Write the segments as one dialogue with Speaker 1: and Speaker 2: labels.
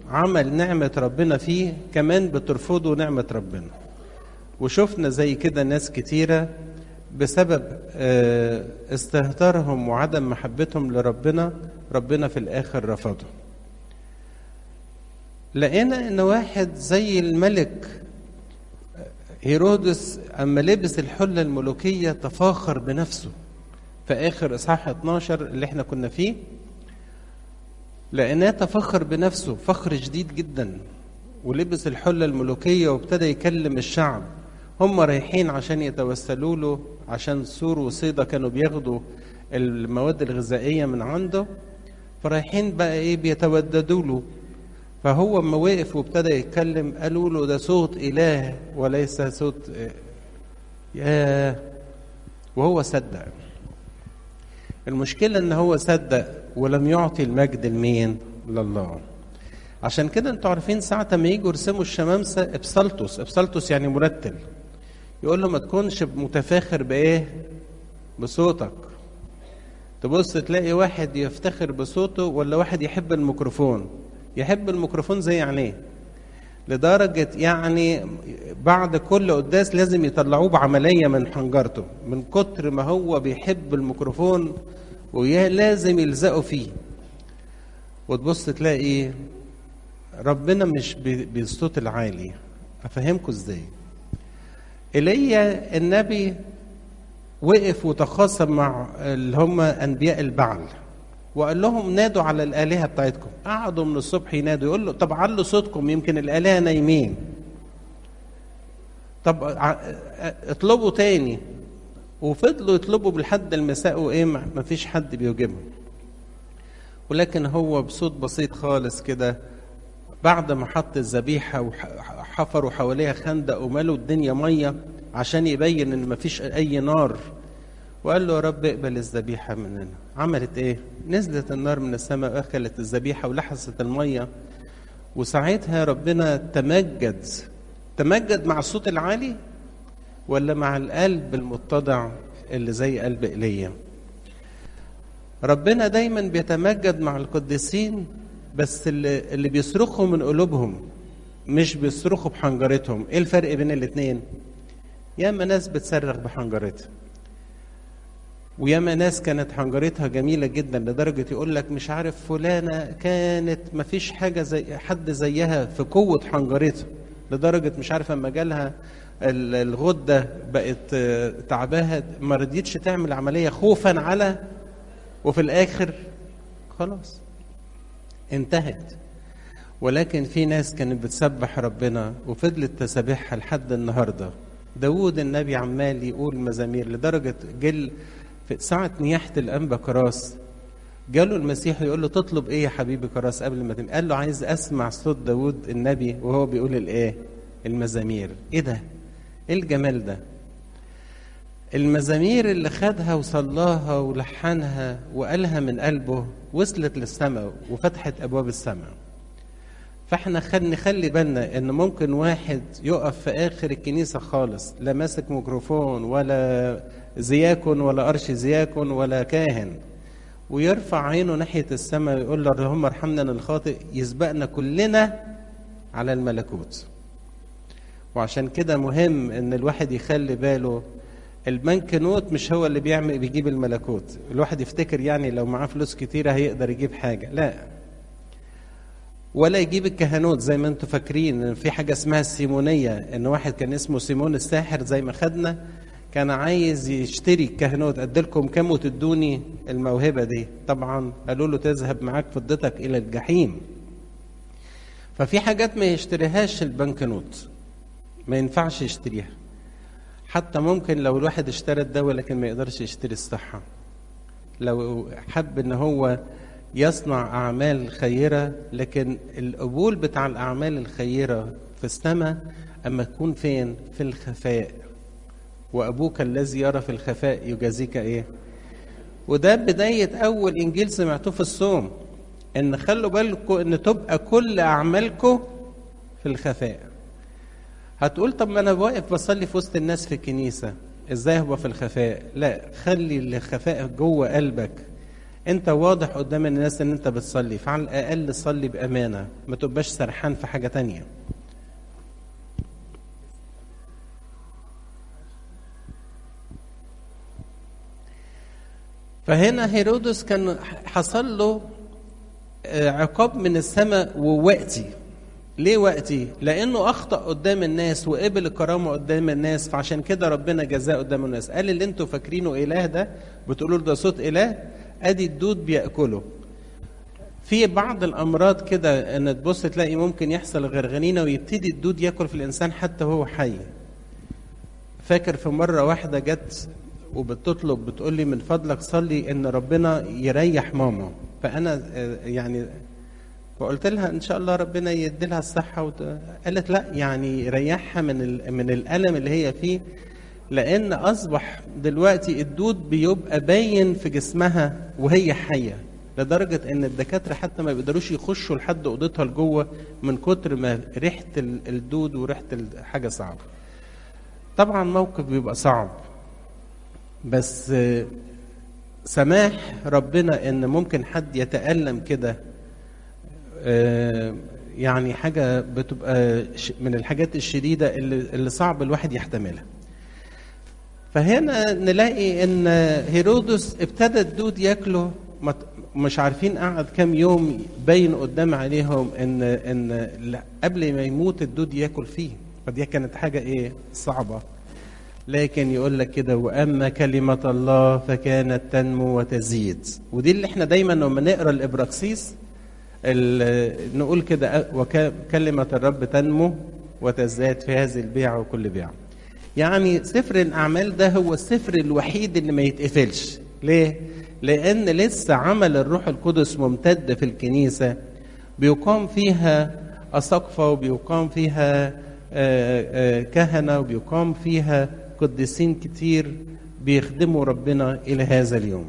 Speaker 1: عمل نعمة ربنا فيه كمان بترفضوا نعمة ربنا وشفنا زي كده ناس كتيرة بسبب آه، استهتارهم وعدم محبتهم لربنا ربنا في الآخر رفضه لقينا ان واحد زي الملك هيرودس اما لبس الحله الملوكيه تفاخر بنفسه في اخر اصحاح 12 اللي احنا كنا فيه لقيناه تفخر بنفسه فخر شديد جدا ولبس الحله الملوكيه وابتدى يكلم الشعب هم رايحين عشان يتوسلوا له عشان سور وصيدا كانوا بياخدوا المواد الغذائيه من عنده فرايحين بقى ايه بيتوددوا له فهو اما وقف وابتدى يتكلم قالوا له ده صوت اله وليس صوت يا وهو صدق المشكلة ان هو صدق ولم يعطي المجد لمين لله عشان كده انتوا عارفين ساعة ما يجوا يرسموا الشمامسة ابسلطس ابسلطس يعني مرتل يقول له ما تكونش متفاخر بايه بصوتك تبص تلاقي واحد يفتخر بصوته ولا واحد يحب الميكروفون يحب الميكروفون زي عينيه لدرجة يعني بعد كل قداس لازم يطلعوه بعملية من حنجرته من كتر ما هو بيحب الميكروفون ولازم يلزقوا فيه وتبص تلاقي ربنا مش بالصوت العالي افهمكم ازاي ايليا النبي وقف وتخاصم مع اللي هم انبياء البعل وقال لهم نادوا على الالهه بتاعتكم قعدوا من الصبح ينادوا يقول له طب علوا صوتكم يمكن الالهه نايمين طب اطلبوا تاني وفضلوا يطلبوا لحد المساء وايه ما فيش حد بيجيبهم ولكن هو بصوت بسيط خالص كده بعد ما حط الذبيحه وحفروا حواليها خندق وملوا الدنيا ميه عشان يبين ان ما فيش اي نار وقال له يا رب اقبل الذبيحة مننا عملت ايه نزلت النار من السماء واكلت الذبيحة ولحست المية وساعتها ربنا تمجد تمجد مع الصوت العالي ولا مع القلب المتضع اللي زي قلب ايليا ربنا دايما بيتمجد مع القديسين بس اللي, اللي بيصرخوا من قلوبهم مش بيصرخوا بحنجرتهم ايه الفرق بين الاتنين ياما ناس بتصرخ بحنجرتها وياما ناس كانت حنجرتها جميلة جدا لدرجة يقول لك مش عارف فلانة كانت ما فيش حاجة زي حد زيها في قوة حنجرتها لدرجة مش عارف اما جالها الغدة بقت تعباها ما رضيتش تعمل عملية خوفا على وفي الآخر خلاص انتهت ولكن في ناس كانت بتسبح ربنا وفضلت تسابحها لحد النهارده داود النبي عمال يقول مزامير لدرجة جل في ساعة نياحة الأنبا كراس جاله المسيح يقول له تطلب ايه يا حبيبي كراس قبل ما تم قال له عايز اسمع صوت داود النبي وهو بيقول الايه المزامير ايه ده ايه الجمال ده المزامير اللي خدها وصلاها ولحنها وقالها من قلبه وصلت للسماء وفتحت ابواب السماء فاحنا خل نخلي بالنا ان ممكن واحد يقف في اخر الكنيسه خالص لا ماسك ميكروفون ولا زياكن ولا ارش زياكن ولا كاهن ويرفع عينه ناحيه السماء ويقول له اللهم ارحمنا الخاطئ يسبقنا كلنا على الملكوت وعشان كده مهم ان الواحد يخلي باله البنك نوت مش هو اللي بيعمل بيجيب الملكوت الواحد يفتكر يعني لو معاه فلوس كتيره هيقدر يجيب حاجه لا ولا يجيب الكهنوت زي ما انتم فاكرين ان في حاجه اسمها السيمونيه ان واحد كان اسمه سيمون الساحر زي ما خدنا كان عايز يشتري الكهنوت اديلكم كام وتدوني الموهبه دي طبعا قالوا له تذهب معاك فضتك الى الجحيم ففي حاجات ما يشتريهاش البنك نوت ما ينفعش يشتريها حتى ممكن لو الواحد اشترى الدواء لكن ما يقدرش يشتري الصحه لو حب ان هو يصنع أعمال خيرة لكن القبول بتاع الأعمال الخيرة في السماء أما تكون فين في الخفاء وأبوك الذي يرى في الخفاء يجازيك إيه وده بداية أول إنجيل سمعتوه في الصوم إن خلوا بالكم إن تبقى كل أعمالكم في الخفاء هتقول طب ما أنا واقف بصلي في وسط الناس في الكنيسة إزاي هو في الخفاء لا خلي الخفاء جوه قلبك انت واضح قدام الناس ان انت بتصلي فعلى الاقل صلي بامانه ما تبقاش سرحان في حاجه تانية فهنا هيرودس كان حصل له عقاب من السماء ووقتي ليه وقتي؟ لأنه أخطأ قدام الناس وقبل الكرامة قدام الناس فعشان كده ربنا جزاه قدام الناس قال اللي انتوا فاكرينه إله ده بتقولوا ده صوت إله أدي الدود بيأكله في بعض الأمراض كده إن تبص تلاقي ممكن يحصل غرغنينة ويبتدي الدود ياكل في الإنسان حتى وهو حي فاكر في مرة واحدة جت وبتطلب بتقول لي من فضلك صلي ان ربنا يريح ماما فانا يعني فقلت لها ان شاء الله ربنا يدي لها الصحه وت... قالت لا يعني يريحها من ال... من الالم اللي هي فيه لان اصبح دلوقتي الدود بيبقى باين في جسمها وهي حيه لدرجه ان الدكاتره حتى ما بيقدروش يخشوا لحد اوضتها لجوه من كتر ما ريحه الدود وريحه الحاجه صعبه طبعا موقف بيبقى صعب بس سماح ربنا ان ممكن حد يتألم كده يعني حاجة بتبقى من الحاجات الشديدة اللي, اللي صعب الواحد يحتملها فهنا نلاقي ان هيرودس ابتدى الدود ياكله مش عارفين قعد كام يوم باين قدام عليهم ان ان قبل ما يموت الدود ياكل فيه فدي كانت حاجه ايه صعبه لكن يقول لك كده واما كلمه الله فكانت تنمو وتزيد ودي اللي احنا دايما لما نقرا الابراكسيس نقول كده وكلمه الرب تنمو وتزداد في هذه البيعه وكل بيعه يعني سفر الاعمال ده هو السفر الوحيد اللي ما يتقفلش ليه لان لسه عمل الروح القدس ممتد في الكنيسه بيقام فيها اساقفه وبيقام فيها كهنه وبيقام فيها قديسين كتير بيخدموا ربنا الى هذا اليوم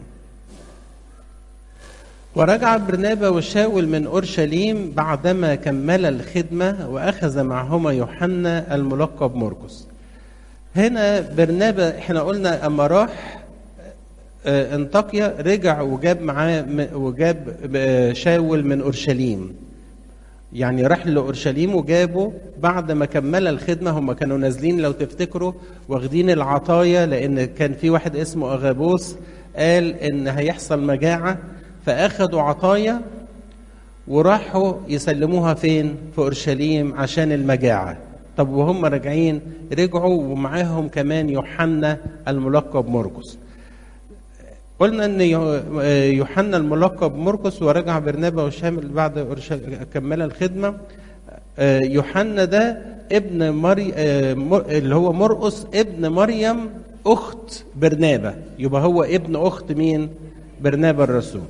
Speaker 1: ورجع برنابا وشاول من اورشليم بعدما كمل الخدمه واخذ معهما يوحنا الملقب مرقس هنا برنابا احنا قلنا اما راح انطاكيا رجع وجاب معاه وجاب شاول من اورشليم يعني راح لاورشليم وجابه بعد ما كمل الخدمه هم كانوا نازلين لو تفتكروا واخدين العطايا لان كان في واحد اسمه اغابوس قال ان هيحصل مجاعه فاخدوا عطايا وراحوا يسلموها فين في اورشليم عشان المجاعه طب وهم راجعين رجعوا ومعاهم كمان يوحنا الملقب مرقس قلنا ان يوحنا الملقب مرقس ورجع برنابا وشامل بعد كمل الخدمه يوحنا ده ابن مري اللي هو مرقس ابن مريم اخت برنابا يبقى هو ابن اخت مين برنابا الرسول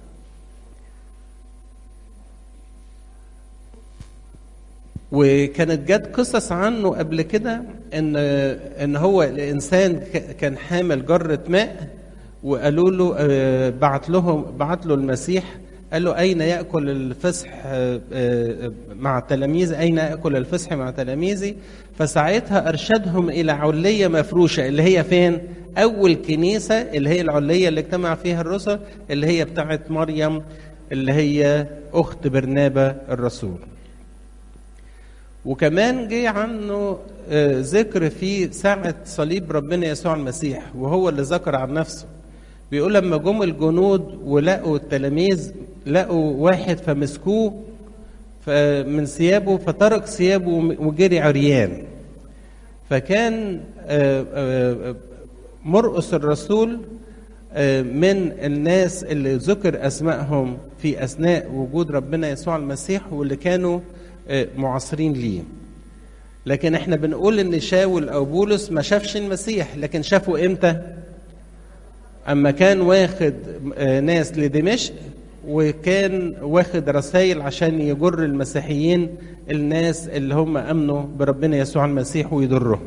Speaker 1: وكانت جت قصص عنه قبل كده ان ان هو الانسان كان حامل جره ماء وقالوا له بعت لهم بعت له المسيح قال له اين ياكل الفصح مع التلاميذ اين ياكل الفصح مع تلاميذي فساعتها ارشدهم الى عليه مفروشه اللي هي فين اول كنيسه اللي هي العليه اللي اجتمع فيها الرسل اللي هي بتاعه مريم اللي هي اخت برنابا الرسول وكمان جه عنه ذكر في ساعة صليب ربنا يسوع المسيح وهو اللي ذكر عن نفسه بيقول لما جم الجنود ولقوا التلاميذ لقوا واحد فمسكوه من ثيابه فترك ثيابه وجري عريان فكان مرقس الرسول من الناس اللي ذكر اسمائهم في اثناء وجود ربنا يسوع المسيح واللي كانوا معاصرين ليه لكن احنا بنقول ان شاول او بولس ما شافش المسيح لكن شافه امتى اما كان واخد ناس لدمشق وكان واخد رسائل عشان يجر المسيحيين الناس اللي هم امنوا بربنا يسوع المسيح ويضرهم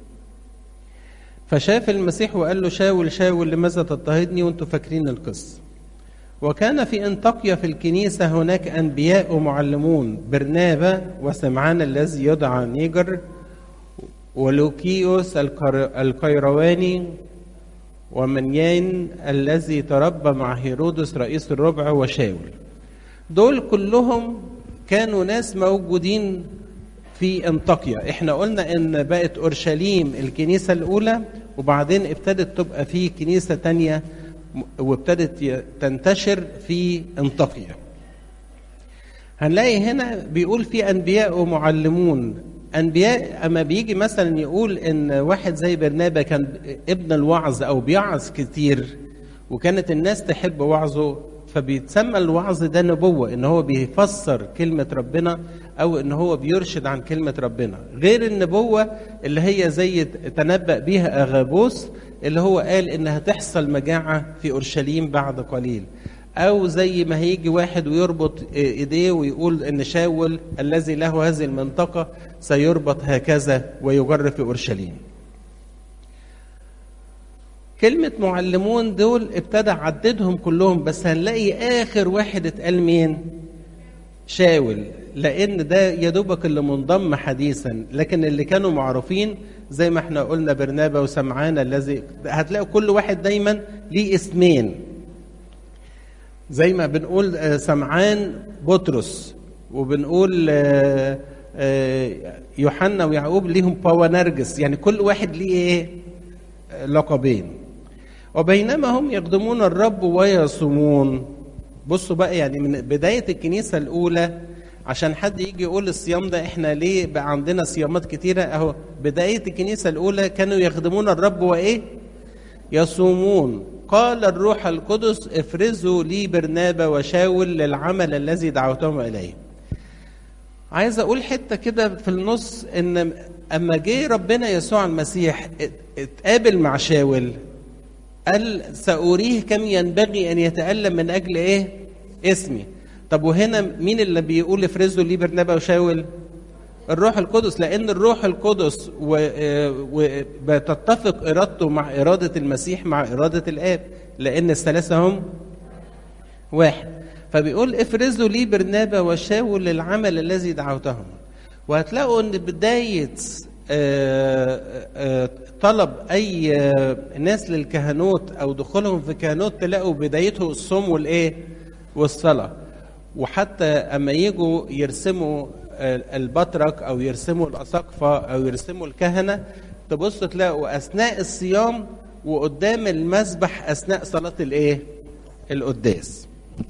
Speaker 1: فشاف المسيح وقال له شاول شاول لماذا تضطهدني وانتم فاكرين القصه وكان في انطاكيا في الكنيسة هناك أنبياء ومعلمون برنابا وسمعان الذي يدعى نيجر ولوكيوس القيرواني ومنيان الذي تربى مع هيرودس رئيس الربع وشاول دول كلهم كانوا ناس موجودين في انطاكيا احنا قلنا ان بقت اورشليم الكنيسه الاولى وبعدين ابتدت تبقى في كنيسه تانية وابتدت تنتشر في انطاكيا هنلاقي هنا بيقول في انبياء ومعلمون انبياء اما بيجي مثلا يقول ان واحد زي برنابا كان ابن الوعظ او بيعظ كتير وكانت الناس تحب وعظه فبيتسمى الوعظ ده نبوه ان هو بيفسر كلمه ربنا او ان هو بيرشد عن كلمه ربنا غير النبوه اللي هي زي تنبأ بيها اغابوس اللي هو قال انها تحصل مجاعه في اورشليم بعد قليل او زي ما هيجي واحد ويربط ايديه ويقول ان شاول الذي له هذه المنطقه سيربط هكذا ويجر في اورشليم كلمة معلمون دول ابتدى عددهم كلهم بس هنلاقي آخر واحد اتقال مين؟ شاول لأن ده يا دوبك اللي منضم حديثا لكن اللي كانوا معروفين زي ما احنا قلنا برنابا وسمعان الذي هتلاقوا كل واحد دايما ليه اسمين زي ما بنقول سمعان بطرس وبنقول يوحنا ويعقوب ليهم باونرجس يعني كل واحد ليه ايه لقبين وبينما هم يخدمون الرب ويصومون بصوا بقى يعني من بداية الكنيسة الأولى عشان حد يجي يقول الصيام ده احنا ليه بقى عندنا صيامات كتيرة اهو بداية الكنيسة الأولى كانوا يخدمون الرب وإيه؟ يصومون قال الروح القدس افرزوا لي برنابا وشاول للعمل الذي دعوتهم إليه عايز أقول حتة كده في النص إن أما جه ربنا يسوع المسيح اتقابل مع شاول قال سأريه كم ينبغي أن يتألم من أجل إيه؟ اسمي. طب وهنا مين اللي بيقول افرزوا لي برنابا وشاول؟ الروح القدس لأن الروح القدس وبتتفق إرادته مع إرادة المسيح مع إرادة الآب لأن الثلاثة هم واحد. فبيقول افرزوا لي برنابا وشاول للعمل الذي دعوتهم. وهتلاقوا ان بدايه آآ آآ طلب اي ناس للكهنوت او دخولهم في كهنوت تلاقوا بدايته الصوم والايه والصلاه وحتى اما يجوا يرسموا البطرك او يرسموا الاساقفه او يرسموا الكهنه تبصوا تلاقوا اثناء الصيام وقدام المسبح اثناء صلاه الايه القداس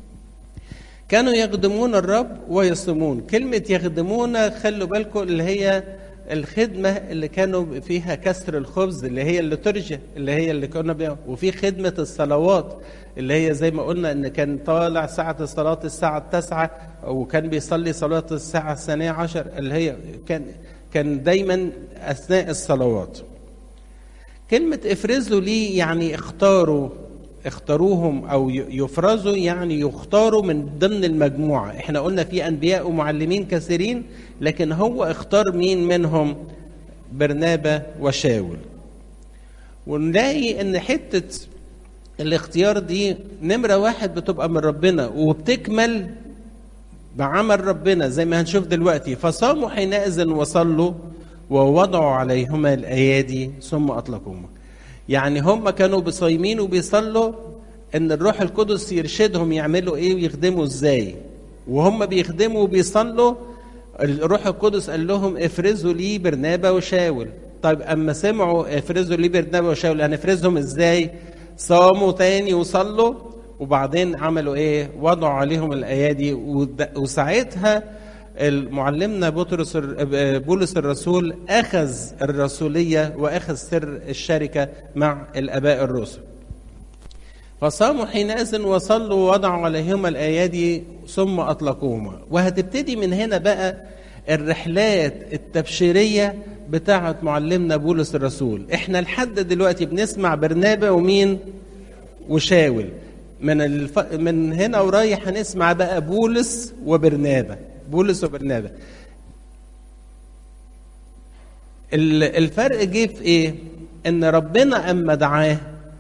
Speaker 1: كانوا يخدمون الرب ويصومون كلمة يخدمون خلوا بالكم اللي هي الخدمة اللي كانوا فيها كسر الخبز اللي هي الليتورجيا اللي هي اللي كنا بيها وفي خدمة الصلوات اللي هي زي ما قلنا ان كان طالع ساعة الصلاة الساعة التاسعة وكان بيصلي صلاة الساعة الثانية عشر اللي هي كان كان دايما أثناء الصلوات كلمة افرزوا لي يعني اختاروا اختاروهم او يفرزوا يعني يختاروا من ضمن المجموعه احنا قلنا في انبياء ومعلمين كثيرين لكن هو اختار مين منهم برنابا وشاول ونلاقي ان حته الاختيار دي نمره واحد بتبقى من ربنا وبتكمل بعمل ربنا زي ما هنشوف دلوقتي فصاموا حينئذ وصلوا ووضعوا عليهما الايادي ثم اطلقوهما يعني هم كانوا بصايمين وبيصلوا ان الروح القدس يرشدهم يعملوا ايه ويخدموا ازاي وهم بيخدموا وبيصلوا الروح القدس قال لهم افرزوا لي برنابا وشاول طيب اما سمعوا افرزوا لي برنابا وشاول هنفرزهم ازاي صاموا تاني وصلوا وبعدين عملوا ايه وضعوا عليهم الايادي وساعتها معلمنا بطرس بولس الرسول اخذ الرسوليه واخذ سر الشركه مع الاباء الرسل. فصاموا حينئذ وصلوا ووضعوا عليهما الايادي ثم اطلقوهما وهتبتدي من هنا بقى الرحلات التبشيريه بتاعه معلمنا بولس الرسول احنا لحد دلوقتي بنسمع برنابا ومين وشاول من الف... من هنا ورايح هنسمع بقى بولس وبرنابا بولس وبرنابا الفرق جه في ايه ان ربنا اما دعاه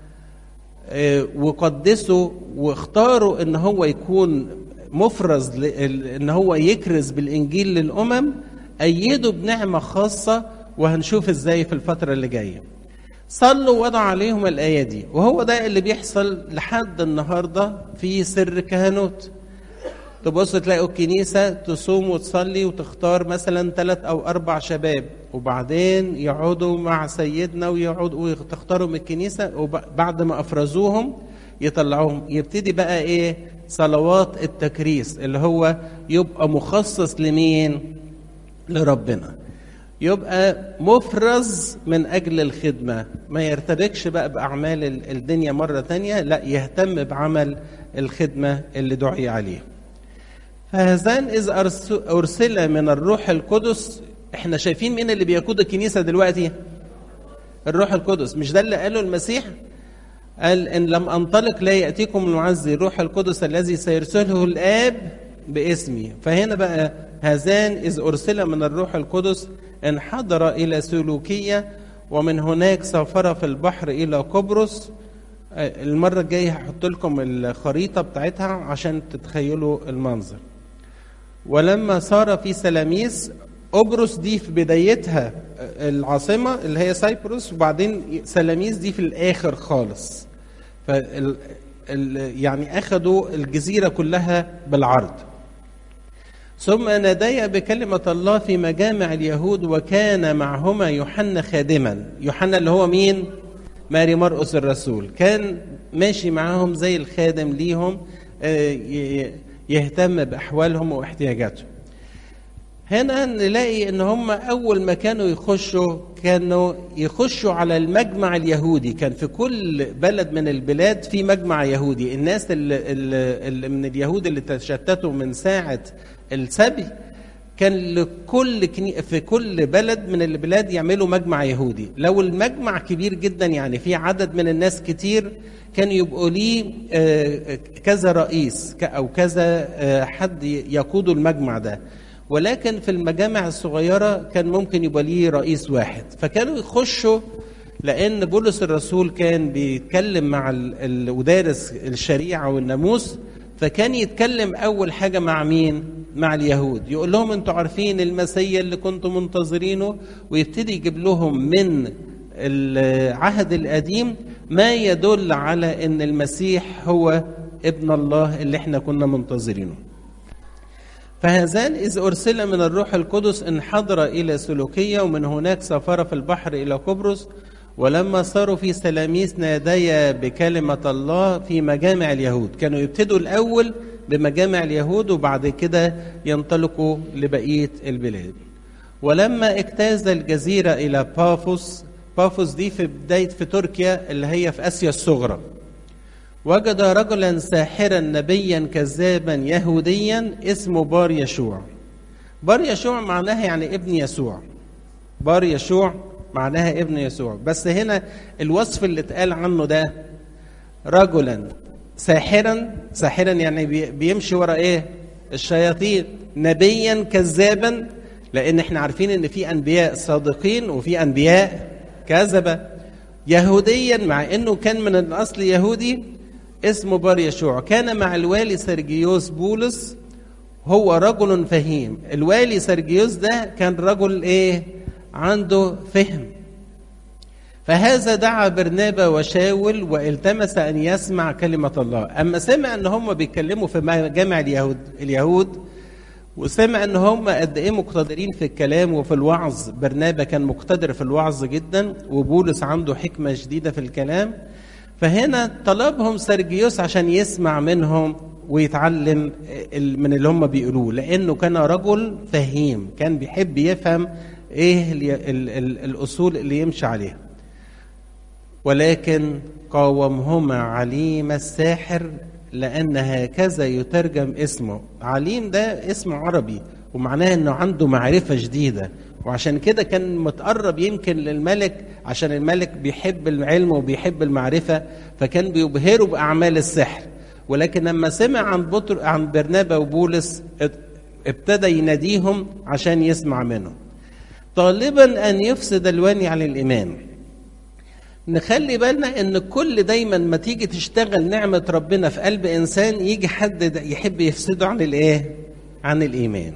Speaker 1: وقدسه واختاره ان هو يكون مفرز ان هو يكرز بالانجيل للامم ايده بنعمه خاصه وهنشوف ازاي في الفتره اللي جايه صلوا وضع عليهم الآية دي وهو ده اللي بيحصل لحد النهاردة في سر كهنوت تبص تلاقوا الكنيسة تصوم وتصلي وتختار مثلا ثلاث أو أربع شباب وبعدين يقعدوا مع سيدنا ويقعدوا وتختاروا من الكنيسة وبعد ما أفرزوهم يطلعوهم يبتدي بقى إيه صلوات التكريس اللي هو يبقى مخصص لمين لربنا يبقى مفرز من أجل الخدمة ما يرتبكش بقى بأعمال الدنيا مرة تانية لا يهتم بعمل الخدمة اللي دعي عليه فهذان إذ أرسل من الروح القدس احنا شايفين مين اللي بيقود الكنيسة دلوقتي الروح القدس مش ده اللي قاله المسيح قال إن لم أنطلق لا يأتيكم المعزي الروح القدس الذي سيرسله الآب باسمي فهنا بقى هذان إذ أرسل من الروح القدس انحدر إلى سلوكية ومن هناك سافر في البحر إلى قبرص المرة الجاية هحط لكم الخريطة بتاعتها عشان تتخيلوا المنظر ولما صار في سلاميس قبرص دي في بدايتها العاصمة اللي هي سايبروس وبعدين سلاميس دي في الآخر خالص فال يعني أخذوا الجزيرة كلها بالعرض ثم ناديا بكلمة الله في مجامع اليهود وكان معهما يوحنا خادما يوحنا اللي هو مين؟ ماري مرقس الرسول كان ماشي معاهم زي الخادم ليهم يهتم بأحوالهم واحتياجاتهم هنا نلاقي ان هم اول ما كانوا يخشوا كانوا يخشوا على المجمع اليهودي كان في كل بلد من البلاد في مجمع يهودي الناس اللي, اللي من اليهود اللي تشتتوا من ساعه السبي كان لكل كني... في كل بلد من البلاد يعملوا مجمع يهودي لو المجمع كبير جدا يعني في عدد من الناس كتير كان يبقوا ليه كذا رئيس او كذا حد يقود المجمع ده ولكن في المجامع الصغيره كان ممكن يبقى ليه رئيس واحد فكانوا يخشوا لان بولس الرسول كان بيتكلم مع ال... ودارس الشريعه والناموس فكان يتكلم اول حاجه مع مين مع اليهود يقول لهم انتوا عارفين المسيا اللي كنتم منتظرينه ويبتدي يجيب لهم من العهد القديم ما يدل على ان المسيح هو ابن الله اللي احنا كنا منتظرينه فهذان إذ أرسل من الروح القدس انحدر إلى سلوكية ومن هناك سافر في البحر إلى قبرص ولما صاروا في سلاميس ناديا بكلمة الله في مجامع اليهود كانوا يبتدوا الأول بمجامع اليهود وبعد كده ينطلقوا لبقية البلاد ولما اجتاز الجزيرة إلى بافوس بافوس دي في بداية في تركيا اللي هي في آسيا الصغرى وجد رجلا ساحرا نبيا كذابا يهوديا اسمه بار يشوع بار يشوع معناها يعني ابن يسوع بار يشوع معناها ابن يسوع بس هنا الوصف اللي اتقال عنه ده رجلا ساحرا ساحرا يعني بيمشي ورا ايه الشياطين نبيا كذابا لان احنا عارفين ان في انبياء صادقين وفي انبياء كذبه يهوديا مع انه كان من الاصل يهودي اسمه بار يشوع كان مع الوالي سرجيوس بولس هو رجل فهيم الوالي سرجيوس ده كان رجل ايه عنده فهم فهذا دعا برنابا وشاول والتمس ان يسمع كلمه الله اما سمع ان هم بيتكلموا في جامع اليهود اليهود وسمع ان هم قد ايه مقتدرين في الكلام وفي الوعظ برنابا كان مقتدر في الوعظ جدا وبولس عنده حكمه شديده في الكلام فهنا طلبهم سرجيوس عشان يسمع منهم ويتعلم من اللي هم بيقولوه لانه كان رجل فهيم كان بيحب يفهم ايه ال ال ال الاصول اللي يمشي عليها ولكن قاومهما عليم الساحر لان هكذا يترجم اسمه عليم ده اسم عربي ومعناه انه عنده معرفه جديده وعشان كده كان متقرب يمكن للملك عشان الملك بيحب العلم وبيحب المعرفة فكان بيبهره بأعمال السحر ولكن لما سمع عن بطر عن برنابا وبولس ابتدى يناديهم عشان يسمع منهم طالبا أن يفسد الواني على الإيمان نخلي بالنا ان كل دايما ما تيجي تشتغل نعمة ربنا في قلب انسان يجي حد يحب يفسده عن الايه عن الايمان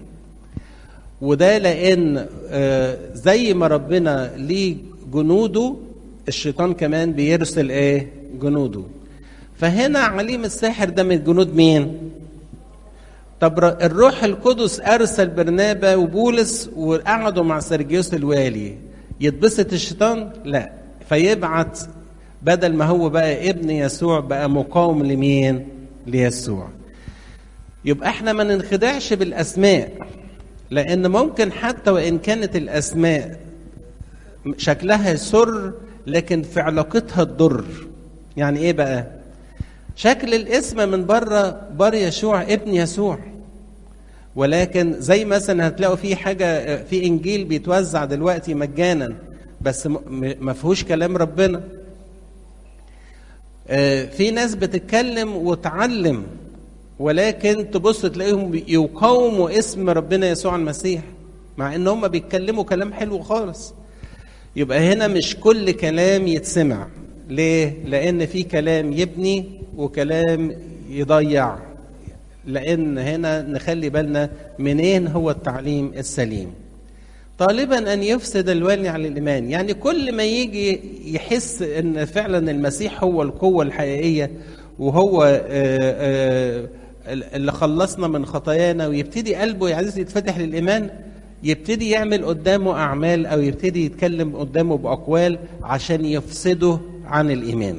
Speaker 1: وده لان زي ما ربنا ليه جنوده الشيطان كمان بيرسل ايه جنوده فهنا عليم الساحر ده من جنود مين طب الروح القدس ارسل برنابا وبولس وقعدوا مع سرجيوس الوالي يتبسط الشيطان لا فيبعت بدل ما هو بقى ابن يسوع بقى مقاوم لمين ليسوع يبقى احنا ما ننخدعش بالاسماء لان ممكن حتى وان كانت الاسماء شكلها يسر لكن في علاقتها تضر يعني ايه بقى شكل الاسم من بره بار يشوع ابن يسوع ولكن زي مثلا هتلاقوا في حاجه في انجيل بيتوزع دلوقتي مجانا بس ما فيهوش كلام ربنا في ناس بتتكلم وتعلم ولكن تبص تلاقيهم يقاوموا اسم ربنا يسوع المسيح مع ان هم بيتكلموا كلام حلو خالص يبقى هنا مش كل كلام يتسمع ليه لان في كلام يبني وكلام يضيع لان هنا نخلي بالنا منين هو التعليم السليم طالبا ان يفسد الوالي على الايمان يعني كل ما يجي يحس ان فعلا المسيح هو القوه الحقيقيه وهو آآ آآ اللي خلصنا من خطايانا ويبتدي قلبه يا عزيزي يتفتح للايمان يبتدي يعمل قدامه اعمال او يبتدي يتكلم قدامه باقوال عشان يفسده عن الايمان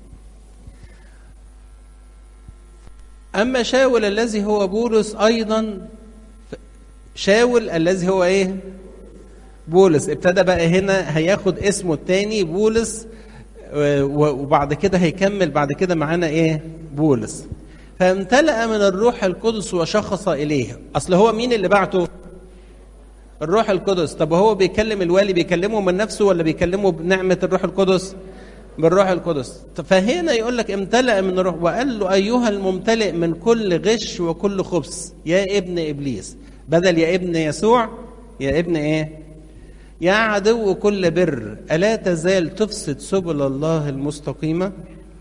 Speaker 1: اما شاول الذي هو بولس ايضا شاول الذي هو ايه بولس ابتدى بقى هنا هياخد اسمه الثاني بولس وبعد كده هيكمل بعد كده معانا ايه بولس فامتلأ من الروح القدس وشخص إليه أصل هو مين اللي بعته الروح القدس طب هو بيكلم الوالي بيكلمه من نفسه ولا بيكلمه بنعمة الروح القدس بالروح القدس فهنا يقول لك امتلأ من الروح وقال له أيها الممتلئ من كل غش وكل خبث يا ابن إبليس بدل يا ابن يسوع يا ابن إيه يا عدو كل بر ألا تزال تفسد سبل الله المستقيمة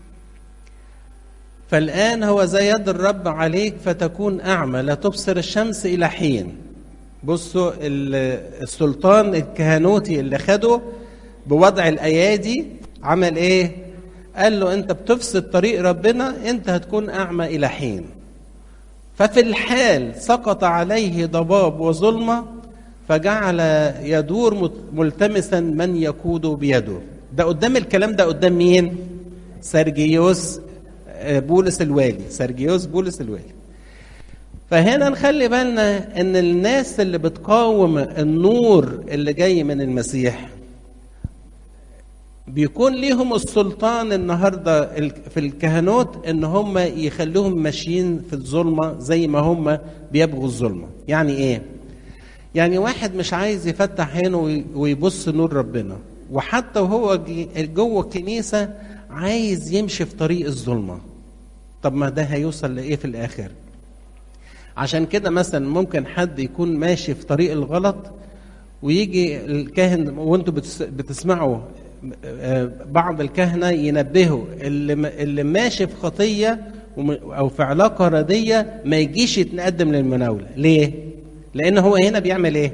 Speaker 1: فالآن هو زي يد الرب عليك فتكون أعمى لا تبصر الشمس إلى حين بصوا السلطان الكهنوتي اللي خده بوضع الأيادي عمل إيه قال له أنت بتفسد طريق ربنا أنت هتكون أعمى إلى حين ففي الحال سقط عليه ضباب وظلمة فجعل يدور ملتمسا من يقود بيده ده قدام الكلام ده قدام مين سرجيوس بولس الوالي سرجيوس بولس الوالي فهنا نخلي بالنا ان الناس اللي بتقاوم النور اللي جاي من المسيح بيكون ليهم السلطان النهارده في الكهنوت ان هم يخلوهم ماشيين في الظلمه زي ما هم بيبغوا الظلمه يعني ايه يعني واحد مش عايز يفتح عينه ويبص نور ربنا وحتى وهو جوه الكنيسه عايز يمشي في طريق الظلمه طب ما ده هيوصل لايه في الاخر عشان كده مثلا ممكن حد يكون ماشي في طريق الغلط ويجي الكاهن وانتوا بتسمعوا بعض الكهنه ينبهوا اللي اللي ماشي في خطيه او في علاقه رديه ما يجيش يتقدم للمناوله ليه لان هو هنا بيعمل ايه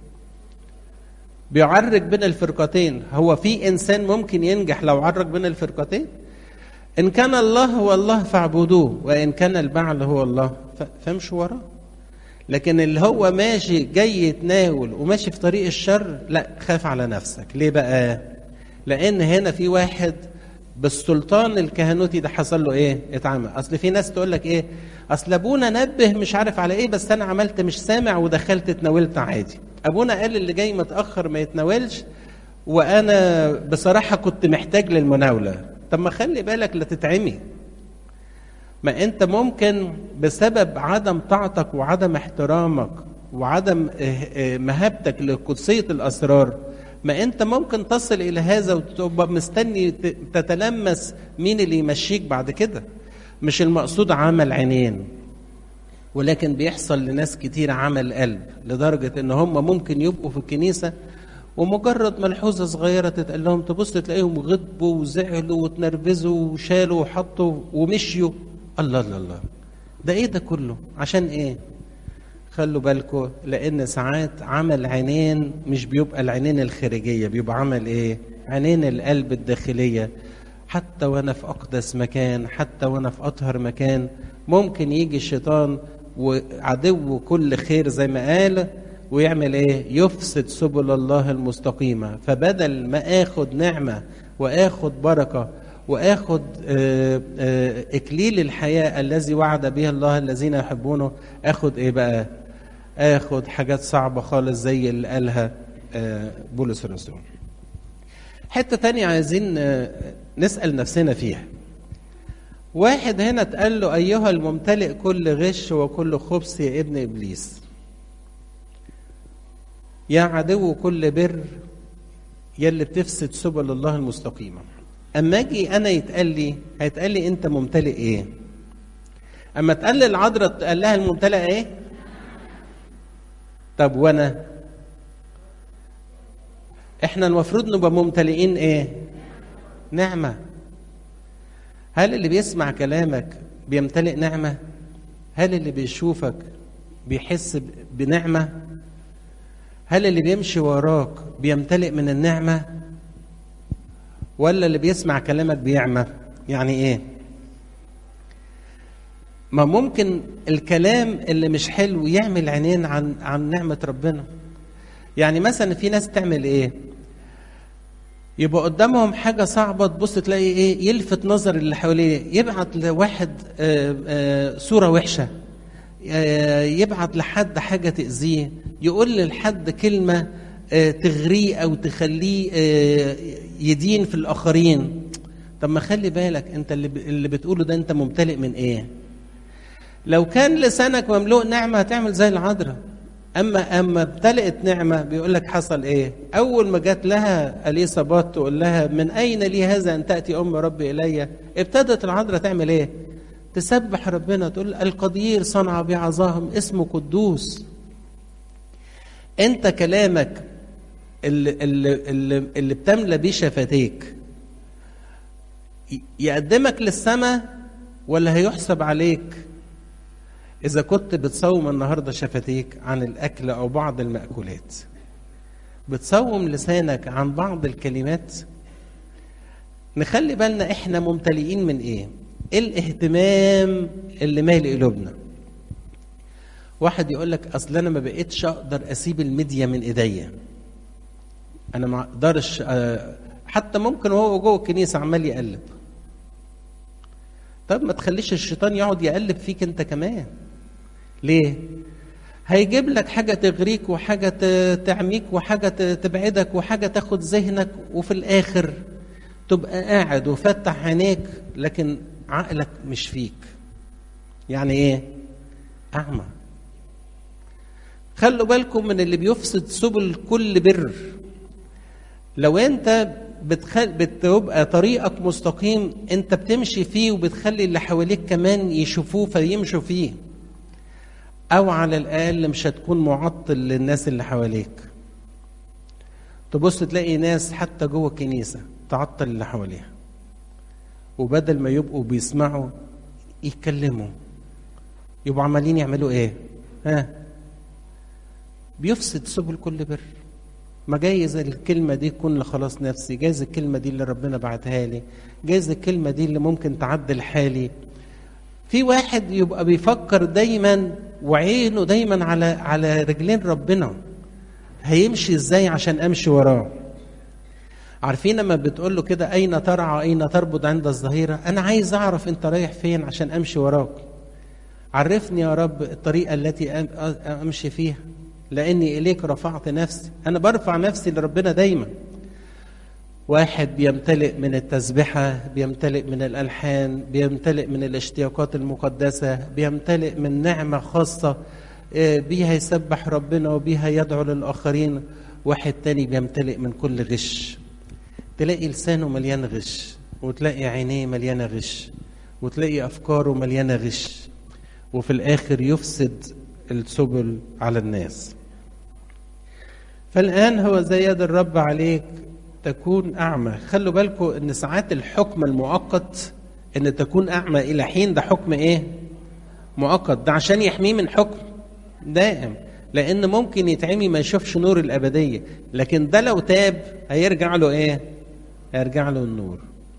Speaker 1: بيعرج بين الفرقتين هو في انسان ممكن ينجح لو عرج بين الفرقتين ان كان الله هو الله فاعبدوه وان كان البعل هو الله فامشوا وراه لكن اللي هو ماشي جاي يتناول وماشي في طريق الشر لا خاف على نفسك ليه بقى لان هنا في واحد بالسلطان الكهنوتي ده حصل له ايه اتعمى اصل في ناس تقول لك ايه اصل ابونا نبه مش عارف على ايه بس انا عملت مش سامع ودخلت اتناولت عادي ابونا قال اللي جاي متاخر ما يتناولش وانا بصراحه كنت محتاج للمناوله طب ما خلي بالك لا تتعمي ما انت ممكن بسبب عدم طاعتك وعدم احترامك وعدم مهابتك لقدسيه الاسرار ما انت ممكن تصل الى هذا وتبقى مستني تتلمس مين اللي يمشيك بعد كده مش المقصود عمل عينين ولكن بيحصل لناس كتير عمل قلب لدرجة ان هم ممكن يبقوا في الكنيسة ومجرد ملحوظة صغيرة تتقال لهم تبص تلاقيهم غضبوا وزعلوا وتنرفزوا وشالوا وحطوا ومشيوا الله الله الله ده ايه ده كله عشان ايه خلوا بالكم لان ساعات عمل عينين مش بيبقى العينين الخارجيه بيبقى عمل ايه عينين القلب الداخلية حتى وأنا في أقدس مكان حتى وأنا في أطهر مكان ممكن يجي الشيطان وعدو كل خير زي ما قال ويعمل ايه يفسد سبل الله المستقيمة فبدل ما اخد نعمة واخد بركة واخد آه، آه، اكليل الحياة الذي وعد به الله الذين يحبونه اخد ايه بقى اخد حاجات صعبة خالص زي اللي قالها آه، بولس الرسول حتة تانية عايزين آه، نسأل نفسنا فيها واحد هنا اتقال له أيها الممتلئ كل غش وكل خبث يا ابن إبليس يا عدو كل بر يا اللي بتفسد سبل الله المستقيمة أما أجي أنا يتقال لي هيتقال لي أنت ممتلئ إيه أما اتقال لي العذراء قال لها الممتلئ إيه طب وأنا إحنا المفروض نبقى ممتلئين إيه نعمة هل اللي بيسمع كلامك بيمتلئ نعمة؟ هل اللي بيشوفك بيحس بنعمة؟ هل اللي بيمشي وراك بيمتلئ من النعمة؟ ولا اللي بيسمع كلامك بيعمى؟ يعني ايه؟ ما ممكن الكلام اللي مش حلو يعمل عينين عن عن نعمة ربنا. يعني مثلا في ناس تعمل ايه؟ يبقى قدامهم حاجة صعبة تبص تلاقي ايه يلفت نظر اللي حواليه يبعت لواحد آه، آه، صورة وحشة آه، يبعت لحد حاجة تأذيه يقول لحد كلمة آه، تغريه أو تخليه آه، يدين في الآخرين طب ما خلي بالك أنت اللي ب- اللي بتقوله ده أنت ممتلئ من إيه لو كان لسانك مملوء نعمة هتعمل زي العذراء أما أما امتلئت نعمة بيقول لك حصل إيه؟ أول ما جات لها أليصابات تقول لها من أين لي هذا أن تأتي أم ربي إلي؟ ابتدت العذراء تعمل إيه؟ تسبح ربنا تقول القدير صنع بعظام اسمه قدوس. أنت كلامك اللي, اللي, اللي, اللي بتملى بيه شفتيك ي- يقدمك للسماء ولا هيحسب عليك إذا كنت بتصوم النهارده شفتيك عن الأكل أو بعض المأكولات بتصوم لسانك عن بعض الكلمات نخلي بالنا إحنا ممتلئين من إيه؟ إيه الاهتمام اللي مالي قلوبنا؟ واحد يقول لك أصل أنا ما بقيتش أقدر أسيب الميديا من إيديا أنا ما أقدرش آه، حتى ممكن وهو جوه الكنيسة عمال يقلب طب ما تخليش الشيطان يقعد يقلب فيك أنت كمان ليه؟ هيجيب لك حاجة تغريك وحاجة ت- تعميك وحاجة ت- تبعدك وحاجة تاخد ذهنك وفي الآخر تبقى قاعد وفتح عينيك لكن عقلك مش فيك. يعني إيه؟ أعمى. خلوا بالكم من اللي بيفسد سبل كل بر. لو أنت بتخل... بتبقى طريقك مستقيم أنت بتمشي فيه وبتخلي اللي حواليك كمان يشوفوه فيمشوا فيه. او على الاقل مش هتكون معطل للناس اللي حواليك تبص تلاقي ناس حتى جوه الكنيسه تعطل اللي حواليها وبدل ما يبقوا بيسمعوا يتكلموا يبقوا عمالين يعملوا ايه ها بيفسد سبل كل بر ما جايز الكلمة دي تكون لخلاص نفسي جايز الكلمة دي اللي ربنا بعتها لي جايز الكلمة دي اللي ممكن تعدل حالي في واحد يبقى بيفكر دايما وعينه دايما على على رجلين ربنا هيمشي ازاي عشان امشي وراه عارفين لما بتقول له كده اين ترعى اين تربض عند الظهيره انا عايز اعرف انت رايح فين عشان امشي وراك عرفني يا رب الطريقه التي أم- امشي فيها لاني اليك رفعت نفسي انا برفع نفسي لربنا دايما واحد بيمتلئ من التسبحة بيمتلئ من الألحان بيمتلئ من الاشتياقات المقدسة بيمتلئ من نعمة خاصة آه، بيها يسبح ربنا وبيها يدعو للآخرين واحد تاني بيمتلئ من كل غش تلاقي لسانه مليان غش وتلاقي عينيه مليانة غش وتلاقي أفكاره مليانة غش وفي الآخر يفسد السبل على الناس فالآن هو زي يد الرب عليك تكون أعمى خلوا بالكم أن ساعات الحكم المؤقت أن تكون أعمى إلى حين ده حكم إيه مؤقت ده عشان يحميه من حكم دائم لأن ممكن يتعمي ما يشوفش نور الأبدية لكن ده لو تاب هيرجع له إيه هيرجع له النور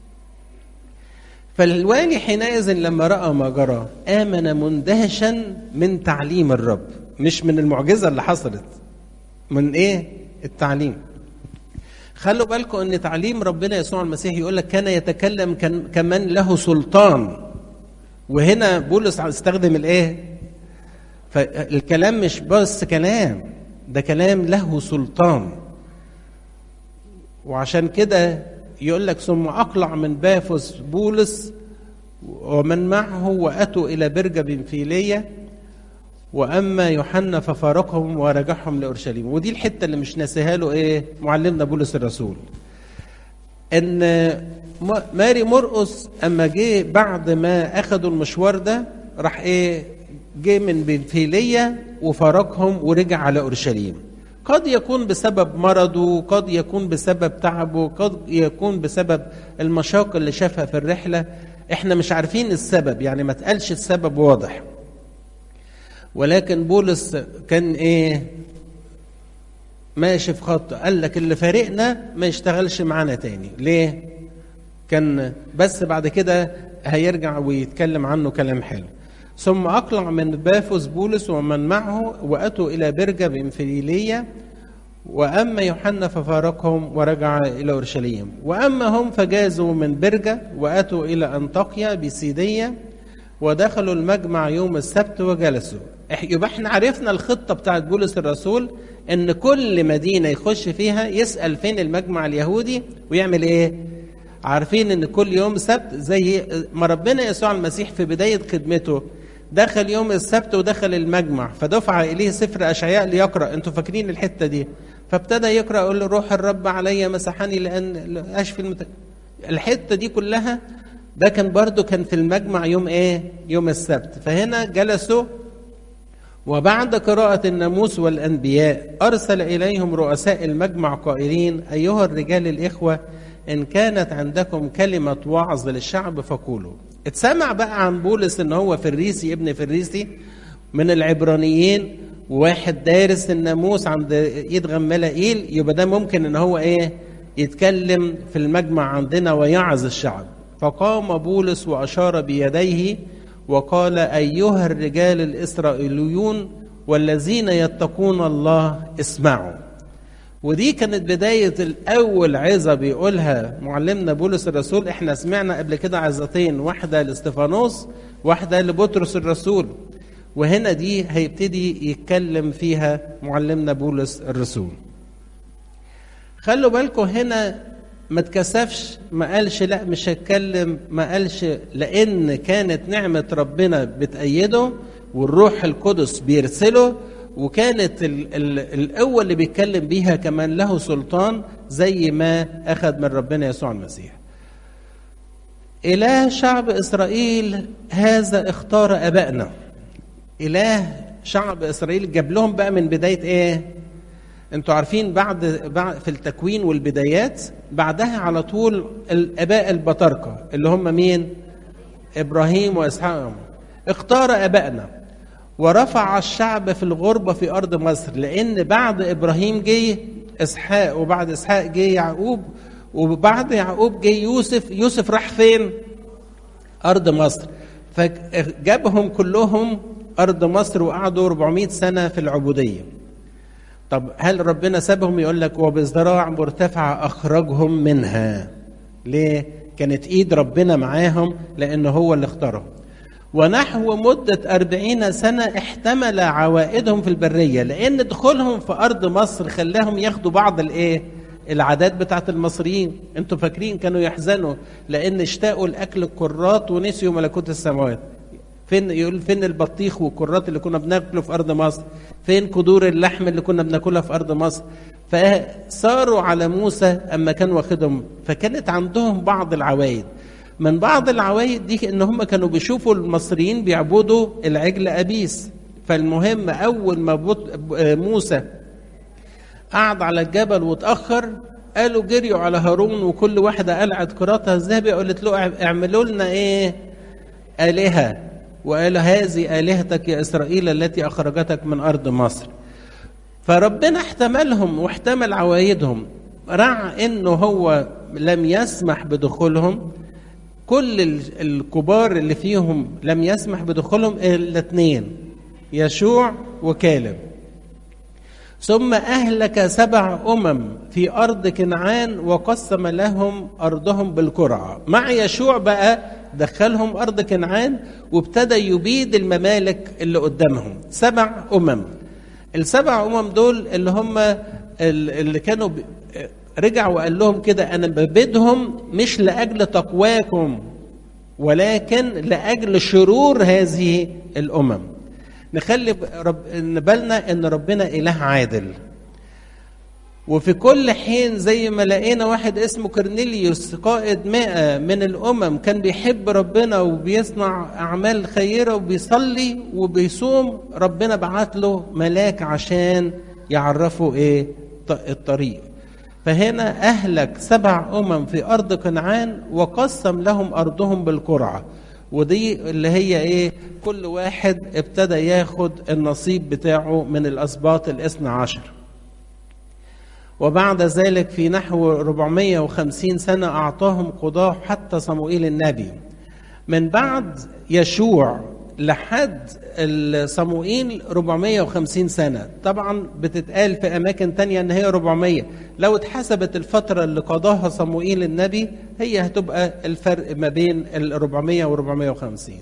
Speaker 1: فالوالي حينئذ لما راى ما جرى امن مندهشا من تعليم الرب مش من المعجزه اللي حصلت من ايه التعليم خلوا بالكم ان تعليم ربنا يسوع المسيح يقول لك كان يتكلم كمن له سلطان وهنا بولس استخدم الايه فالكلام مش بس كلام ده كلام له سلطان وعشان كده يقول لك ثم اقلع من بافوس بولس ومن معه واتوا الى برجه بنفيليه واما يوحنا ففارقهم ورجعهم لاورشليم ودي الحته اللي مش ناسيها له ايه معلمنا بولس الرسول ان ماري مرقس اما جه بعد ما اخذوا المشوار ده راح ايه جه من بنفيليه وفارقهم ورجع على اورشليم قد يكون بسبب مرضه قد يكون بسبب تعبه قد يكون بسبب المشاق اللي شافها في الرحله احنا مش عارفين السبب يعني ما تقالش السبب واضح ولكن بولس كان ايه ماشي في خط قال لك اللي فارقنا ما يشتغلش معانا تاني ليه كان بس بعد كده هيرجع ويتكلم عنه كلام حلو ثم أقلع من بافوس بولس ومن معه وأتوا إلى برجة بإنفيلية وأما يوحنا ففارقهم ورجع إلى أورشليم وأما هم فجازوا من برجة وأتوا إلى أنطاكيا بسيدية ودخلوا المجمع يوم السبت وجلسوا يبقى احنا عرفنا الخطة بتاعت بولس الرسول ان كل مدينة يخش فيها يسأل فين المجمع اليهودي ويعمل ايه عارفين ان كل يوم سبت زي ما ربنا يسوع المسيح في بداية خدمته دخل يوم السبت ودخل المجمع فدفع اليه سفر اشعياء ليقرا انتوا فاكرين الحته دي فابتدى يقرا يقول له روح الرب علي مسحني لان اشفي المت... الحته دي كلها ده كان برضو كان في المجمع يوم ايه يوم السبت فهنا جلسوا وبعد قراءة الناموس والأنبياء أرسل إليهم رؤساء المجمع قائلين أيها الرجال الإخوة إن كانت عندكم كلمة وعظ للشعب فقولوا اتسمع بقى عن بولس إن هو فريسي ابن فريسي من العبرانيين وواحد دارس الناموس عند ايد غمالائيل يبقى ده ممكن ان هو ايه يتكلم في المجمع عندنا ويعظ الشعب فقام بولس واشار بيديه وقال ايها الرجال الاسرائيليون والذين يتقون الله اسمعوا ودي كانت بداية الأول عظة بيقولها معلمنا بولس الرسول احنا سمعنا قبل كده عظتين واحدة لاستفانوس واحدة لبطرس الرسول وهنا دي هيبتدي يتكلم فيها معلمنا بولس الرسول خلوا بالكم هنا ما تكسفش ما قالش لا مش هتكلم ما قالش لان كانت نعمه ربنا بتأيده والروح القدس بيرسله وكانت ال ال القوه اللي بيتكلم بيها كمان له سلطان زي ما اخذ من ربنا يسوع المسيح اله شعب اسرائيل هذا اختار ابائنا اله شعب اسرائيل جاب لهم بقى من بدايه ايه انتوا عارفين بعد, بعد في التكوين والبدايات بعدها على طول الاباء البطاركه اللي هم مين ابراهيم واسحاق اختار ابائنا ورفع الشعب في الغربه في ارض مصر لان بعد ابراهيم جه اسحاق وبعد اسحاق جه يعقوب وبعد يعقوب جه يوسف يوسف راح فين ارض مصر فجابهم كلهم ارض مصر وقعدوا 400 سنه في العبوديه طب هل ربنا سابهم يقول لك وبذراع مرتفعة أخرجهم منها ليه؟ كانت إيد ربنا معاهم لأنه هو اللي اختارهم ونحو مدة أربعين سنة احتمل عوائدهم في البرية لأن دخولهم في أرض مصر خلاهم ياخدوا بعض الإيه؟ العادات بتاعت المصريين انتوا فاكرين كانوا يحزنوا لأن اشتاقوا لأكل الكرات ونسيوا ملكوت السماوات فين يقول فين البطيخ والكرات اللي كنا بناكله في ارض مصر فين قدور اللحم اللي كنا بناكلها في ارض مصر فصاروا على موسى اما كان واخدهم فكانت عندهم بعض العوايد من بعض العوايد دي ان هم كانوا بيشوفوا المصريين بيعبدوا العجل ابيس فالمهم اول ما موسى قعد على الجبل واتاخر قالوا جريوا على هارون وكل واحده قلعت كراتها الذهبي قالت له اعملوا لنا ايه الهه وقال هذه آلهتك يا إسرائيل التي أخرجتك من أرض مصر فربنا احتملهم واحتمل عوايدهم رع انه هو لم يسمح بدخولهم كل ال- الكبار اللي فيهم لم يسمح بدخولهم الا اثنين يشوع وكالب ثم اهلك سبع امم في ارض كنعان وقسم لهم ارضهم بالقرعه مع يشوع بقى دخلهم ارض كنعان وابتدى يبيد الممالك اللي قدامهم سبع امم السبع امم دول اللي هم ال- اللي كانوا ب- رجع وقال لهم كده انا ببيدهم مش لاجل تقواكم ولكن لاجل شرور هذه الامم نخلي ب- رب ان بالنا ان ربنا اله عادل وفي كل حين زي ما لقينا واحد اسمه كرنيليوس قائد مئة من الأمم كان بيحب ربنا وبيصنع أعمال خيرة وبيصلي وبيصوم ربنا بعت له ملاك عشان يعرفه إيه ط- الطريق فهنا أهلك سبع أمم في أرض كنعان وقسم لهم أرضهم بالقرعة ودي اللي هي إيه كل واحد ابتدى ياخد النصيب بتاعه من الأسباط الاثنى عشر وبعد ذلك في نحو 450 سنة أعطاهم قضاة حتى صموئيل النبي من بعد يشوع لحد ال- صموئيل 450 سنة طبعا بتتقال في أماكن تانية أن هي 400 لو اتحسبت الفترة اللي قضاها صموئيل النبي هي هتبقى الفرق ما بين ال 400 و 450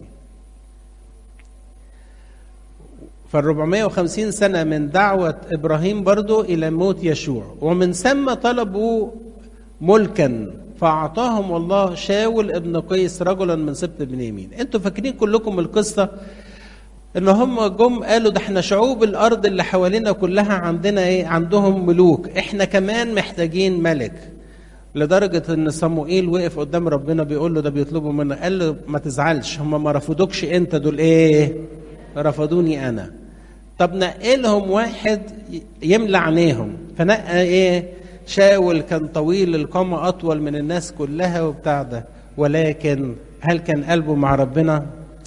Speaker 1: فال 450 سنة من دعوة إبراهيم برضو إلى موت يشوع ومن ثم طلبوا ملكا فأعطاهم الله شاول ابن قيس رجلا من سبط بنيامين انتوا فاكرين كلكم القصة ان هم جم قالوا ده احنا شعوب الارض اللي حوالينا كلها عندنا ايه عندهم ملوك احنا كمان محتاجين ملك لدرجة ان صموئيل وقف قدام ربنا بيقول له ده بيطلبوا منه قال له ما تزعلش هم ما رفضوكش انت دول ايه رفضوني انا طب نقلهم واحد يملى عينيهم فنقى ايه شاول كان طويل القامة اطول من الناس كلها وبتاع ده ولكن هل كان قلبه مع ربنا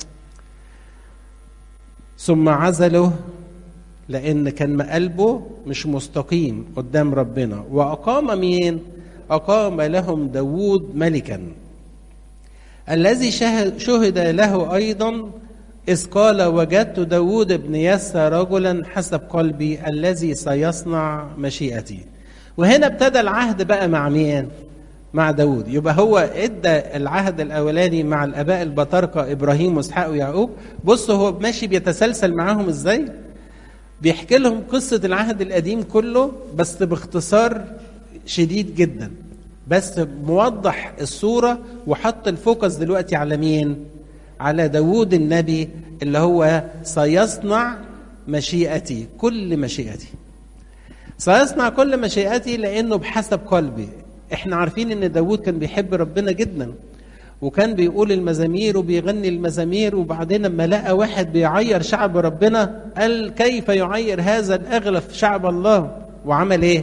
Speaker 1: ثم عزله لان كان قلبه مش مستقيم قدام ربنا واقام مين اقام لهم داوود ملكا الذي شهد, شهد له ايضا إذ قال وجدت داود بن يسى رجلا حسب قلبي الذي سيصنع مشيئتي وهنا ابتدى العهد بقى مع مين مع داود يبقى هو ادى العهد الاولاني مع الاباء البطاركه ابراهيم واسحاق ويعقوب بصوا هو ماشي بيتسلسل معاهم ازاي بيحكي لهم قصه العهد القديم كله بس باختصار شديد جدا بس موضح الصوره وحط الفوكس دلوقتي على مين على داوود النبي اللي هو سيصنع مشيئتي كل مشيئتي سيصنع كل مشيئتي لانه بحسب قلبي احنا عارفين ان داوود كان بيحب ربنا جدا وكان بيقول المزامير وبيغني المزامير وبعدين لما لقى واحد بيعير شعب ربنا قال كيف يعير هذا الاغلف شعب الله وعمل ايه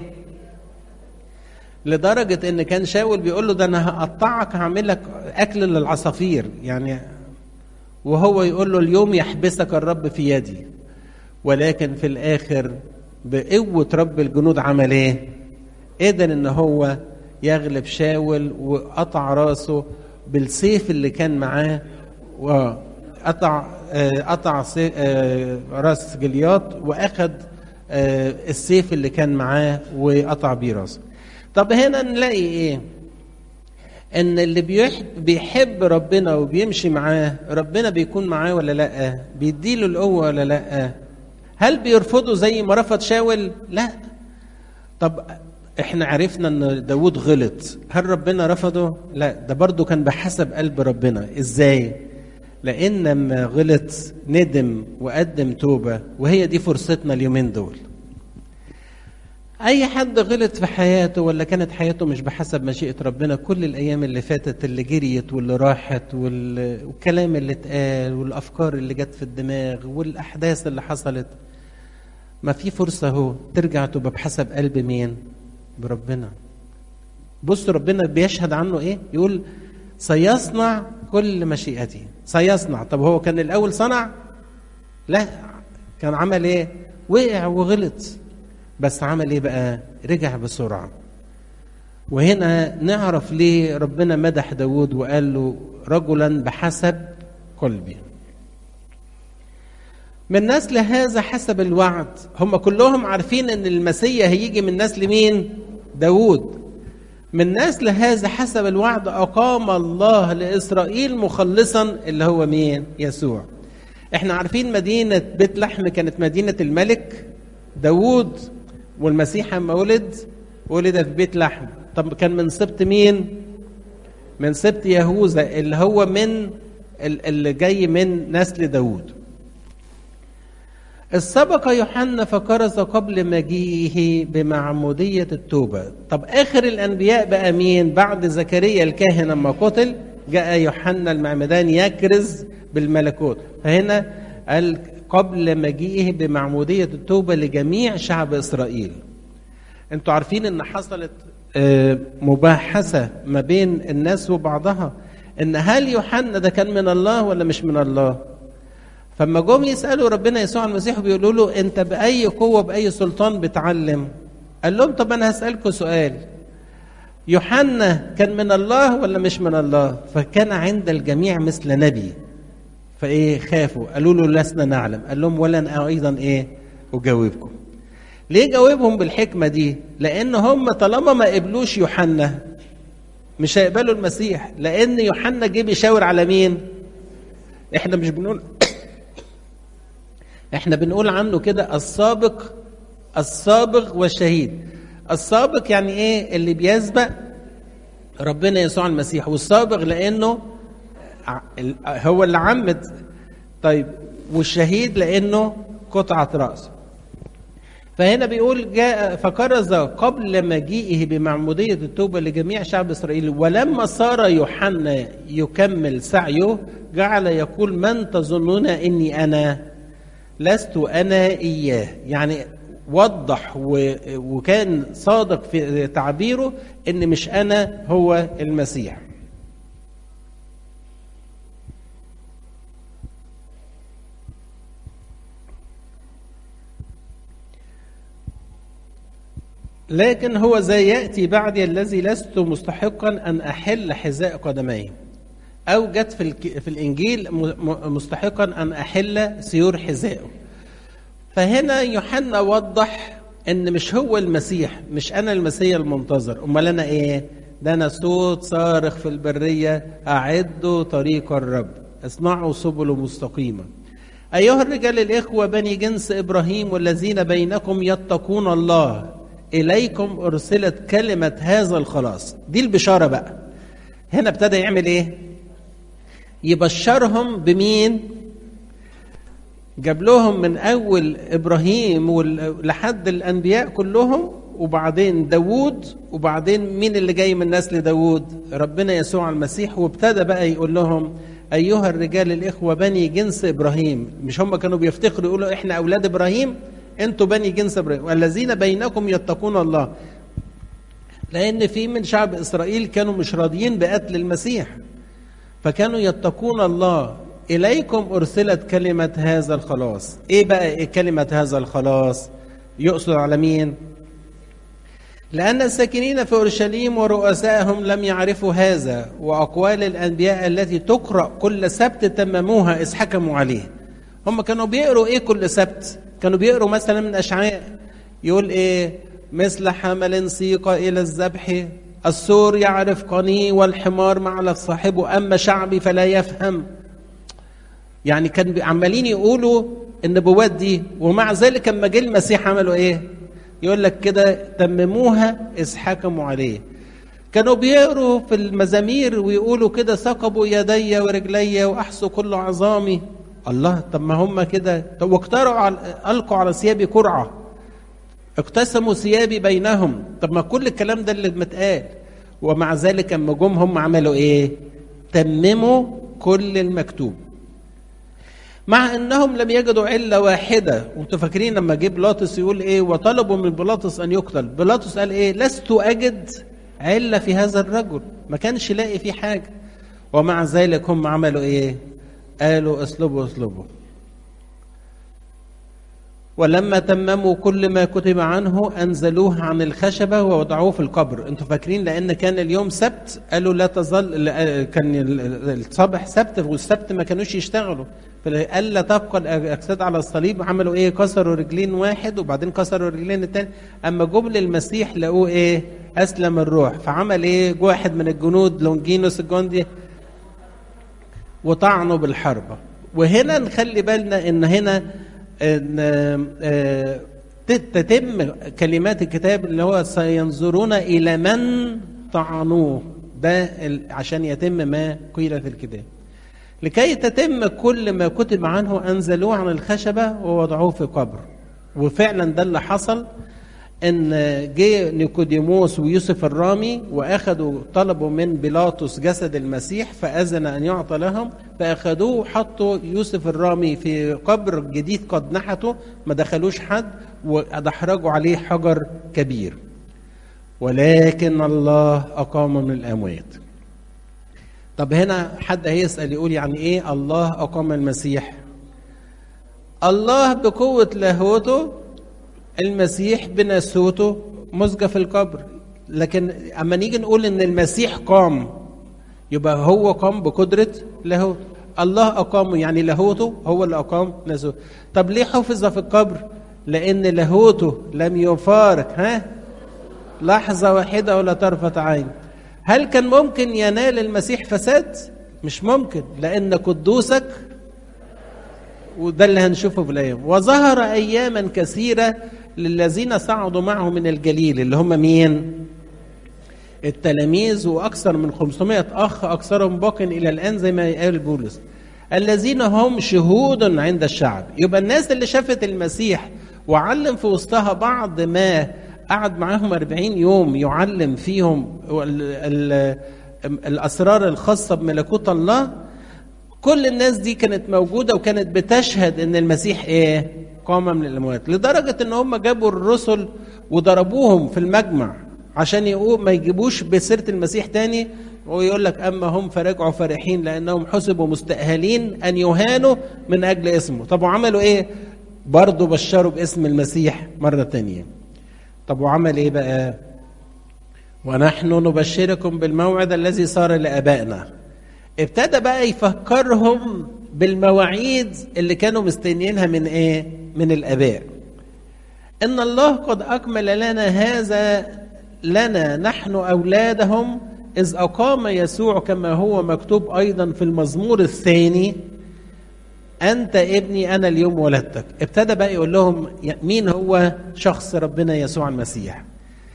Speaker 1: لدرجة ان كان شاول بيقول له ده انا هقطعك هعمل لك اكل للعصافير يعني وهو يقول له اليوم يحبسك الرب في يدي ولكن في الاخر بقوة رب الجنود عمل ايه قدر ان هو يغلب شاول وقطع راسه بالسيف اللي كان معاه وقطع قطع راس جلياط واخد السيف اللي كان معاه وقطع بيه راسه طب هنا نلاقي ايه ان اللي بيحب ربنا وبيمشي معاه ربنا بيكون معاه ولا لا بيديله القوه ولا لا هل بيرفضه زي ما رفض شاول لا طب احنا عرفنا ان داود غلط هل ربنا رفضه لا ده برضه كان بحسب قلب ربنا ازاي لان لما غلط ندم وقدم توبه وهي دي فرصتنا اليومين دول اي حد غلط في حياته ولا كانت حياته مش بحسب مشيئه ربنا كل الايام اللي فاتت اللي جريت واللي راحت والكلام اللي اتقال والافكار اللي جت في الدماغ والاحداث اللي حصلت ما في فرصه اهو ترجع تبقى بحسب قلب مين بربنا بص ربنا بيشهد عنه ايه يقول سيصنع كل مشيئتي سيصنع طب هو كان الاول صنع لا كان عمل ايه وقع وغلط بس عمل ايه بقى رجع بسرعه وهنا نعرف ليه ربنا مدح داود وقال له رجلا بحسب قلبي من نسل هذا حسب الوعد هم كلهم عارفين ان المسيح هيجي من نسل مين داود من نسل هذا حسب الوعد أقام الله لإسرائيل مخلصا اللي هو مين يسوع احنا عارفين مدينة بيت لحم كانت مدينة الملك داود والمسيح لما ولد ولد في بيت لحم طب كان من سبط مين من سبط يهوذا اللي هو من اللي جاي من نسل داود السبق يوحنا فكرز قبل مجيئه بمعمودية التوبة طب آخر الأنبياء بقى مين بعد زكريا الكاهن لما قتل جاء يوحنا المعمدان يكرز بالملكوت فهنا قال قبل مجيئه بمعمودية التوبة لجميع شعب إسرائيل انتوا عارفين ان حصلت مباحثة ما بين الناس وبعضها ان هل يوحنا ده كان من الله ولا مش من الله فما جم يسالوا ربنا يسوع المسيح بيقولوا له انت باي قوه باي سلطان بتعلم قال لهم طب انا هسالكم سؤال يوحنا كان من الله ولا مش من الله فكان عند الجميع مثل نبي فايه خافوا قالوا له لسنا نعلم قال لهم ولا انا ايضا ايه اجاوبكم ليه جاوبهم بالحكمه دي لان هم طالما ما قبلوش يوحنا مش هيقبلوا المسيح لان يوحنا جه بيشاور على مين احنا مش بنقول احنا بنقول عنه كده السابق السابق والشهيد السابق يعني ايه اللي بيسبق ربنا يسوع المسيح والسابق لانه هو اللي عمد طيب والشهيد لانه قطعه راس فهنا بيقول جاء فكرز قبل مجيئه بمعمودية التوبة لجميع شعب إسرائيل ولما صار يوحنا يكمل سعيه جعل يقول من تظنون إني أنا لست انا اياه يعني وضح وكان صادق في تعبيره ان مش انا هو المسيح لكن هو زي ياتي بعدي الذي لست مستحقا ان احل حذاء قدميه أو جت في, في الإنجيل مستحقا أن أحل سيور حذائه فهنا يوحنا وضح ان مش هو المسيح مش انا المسيح المنتظر امال انا ايه ده انا صوت صارخ في البريه اعدوا طريق الرب اصنعوا سبل مستقيمه ايها الرجال الاخوه بني جنس ابراهيم والذين بينكم يتقون الله اليكم ارسلت كلمه هذا الخلاص دي البشاره بقى هنا ابتدى يعمل ايه يبشرهم بمين جاب لهم من اول ابراهيم لحد الانبياء كلهم وبعدين داوود وبعدين مين اللي جاي من نسل داوود ربنا يسوع المسيح وابتدى بقى يقول لهم ايها الرجال الاخوه بني جنس ابراهيم مش هم كانوا بيفتخروا يقولوا احنا اولاد ابراهيم انتوا بني جنس ابراهيم والذين بينكم يتقون الله لان في من شعب اسرائيل كانوا مش راضيين بقتل المسيح فكانوا يتقون الله إليكم أرسلت كلمة هذا الخلاص إيه بقى إيه كلمة هذا الخلاص يقصد على مين لأن الساكنين في أورشليم ورؤسائهم لم يعرفوا هذا وأقوال الأنبياء التي تقرأ كل سبت تمموها إذ حكموا عليه هم كانوا بيقروا إيه كل سبت كانوا بيقروا مثلا من أشعياء يقول إيه مثل حمل سيق إلى الذبح السور يعرف قني والحمار معلف صاحبه أما شعبي فلا يفهم يعني كان عمالين يقولوا النبوات دي ومع ذلك لما جه المسيح عملوا ايه؟ يقول لك كده تمموها اذ حكموا عليه. كانوا بيقروا في المزامير ويقولوا كده ثقبوا يدي ورجلي واحصوا كل عظامي. الله طب ما هم كده طب واقترعوا على القوا على ثيابي قرعه. اقتسموا ثيابي بينهم، طب ما كل الكلام ده اللي متقال. ومع ذلك لما جم هم عملوا ايه؟ تمموا كل المكتوب. مع انهم لم يجدوا عله واحده وانتم فاكرين لما جه بيلاطس يقول ايه وطلبوا من بيلاطس ان يقتل بيلاطس قال ايه لست اجد عله في هذا الرجل ما كانش لاقي فيه حاجه ومع ذلك هم عملوا ايه قالوا اصلبوا اصلبوا ولما تمموا كل ما كتب عنه انزلوه عن الخشبه ووضعوه في القبر انتوا فاكرين لان كان اليوم سبت قالوا لا تظل كان الصبح سبت والسبت ما كانوش يشتغلوا فقال لا تبقى الاجساد على الصليب عملوا ايه كسروا رجلين واحد وبعدين كسروا رجلين الثاني اما جم للمسيح لقوه ايه اسلم الروح فعمل ايه واحد من الجنود لونجينوس الجندي وطعنوا بالحربه وهنا نخلي بالنا ان هنا ان تتم كلمات الكتاب اللي هو سينظرون الى من طعنوه ده عشان يتم ما قيل في الكتاب لكي تتم كل ما كتب عنه انزلوه عن الخشبه ووضعوه في قبر وفعلا ده اللي حصل ان جه نيكوديموس ويوسف الرامي واخذوا طلبوا من بيلاطس جسد المسيح فاذن ان يعطى لهم فاخذوه وحطوا يوسف الرامي في قبر جديد قد نحته ما دخلوش حد ودحرجوا عليه حجر كبير ولكن الله اقام من الاموات طب هنا حد هيسال يقول يعني ايه الله اقام المسيح الله بقوه لاهوته المسيح بناسوته مزجة في القبر لكن اما نيجي نقول ان المسيح قام يبقى هو قام بقدرة لاهوت الله أقامه يعني لاهوته هو اللي أقام ناسوته طب ليه حفظ في القبر لأن لاهوته لم يفارق ها لحظة واحدة ولا طرفة عين هل كان ممكن ينال المسيح فساد مش ممكن لأن قدوسك وده اللي هنشوفه في الأيام وظهر أياما كثيرة للذين صعدوا معه من الجليل اللي هم مين التلاميذ وأكثر من 500 أخ أكثرهم باق إلى الآن زي ما قال بولس الذين هم شهود عند الشعب يبقى الناس اللي شافت المسيح وعلم في وسطها بعض ما قعد معاهم 40 يوم يعلم فيهم ال ال الأسرار الخاصة بملكوت الله كل الناس دي كانت موجودة وكانت بتشهد ان المسيح ايه قام من الاموات لدرجة ان هم جابوا الرسل وضربوهم في المجمع عشان يقول ما يجيبوش بسيرة المسيح تاني ويقول لك اما هم فرجعوا فرحين لانهم حسبوا مستأهلين ان يهانوا من اجل اسمه طب وعملوا ايه برضه بشروا باسم المسيح مرة تانية طب وعمل ايه بقى ونحن نبشركم بالموعد الذي صار لابائنا ابتدى بقى يفكرهم بالمواعيد اللي كانوا مستنيينها من ايه من الاباء ان الله قد اكمل لنا هذا لنا نحن اولادهم اذ اقام يسوع كما هو مكتوب ايضا في المزمور الثاني انت ابني انا اليوم ولدتك ابتدى بقى يقول لهم مين هو شخص ربنا يسوع المسيح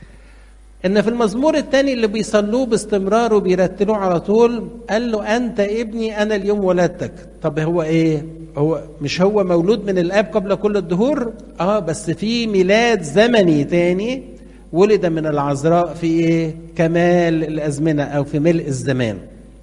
Speaker 1: ان في المزمور الثاني اللي بيصلوه باستمرار وبيرتلوه على طول قال له انت ابني انا اليوم ولدتك طب هو ايه هو مش هو مولود من الاب قبل كل الدهور اه بس في ميلاد زمني تاني ولد من العذراء في ايه كمال الازمنه او في ملء الزمان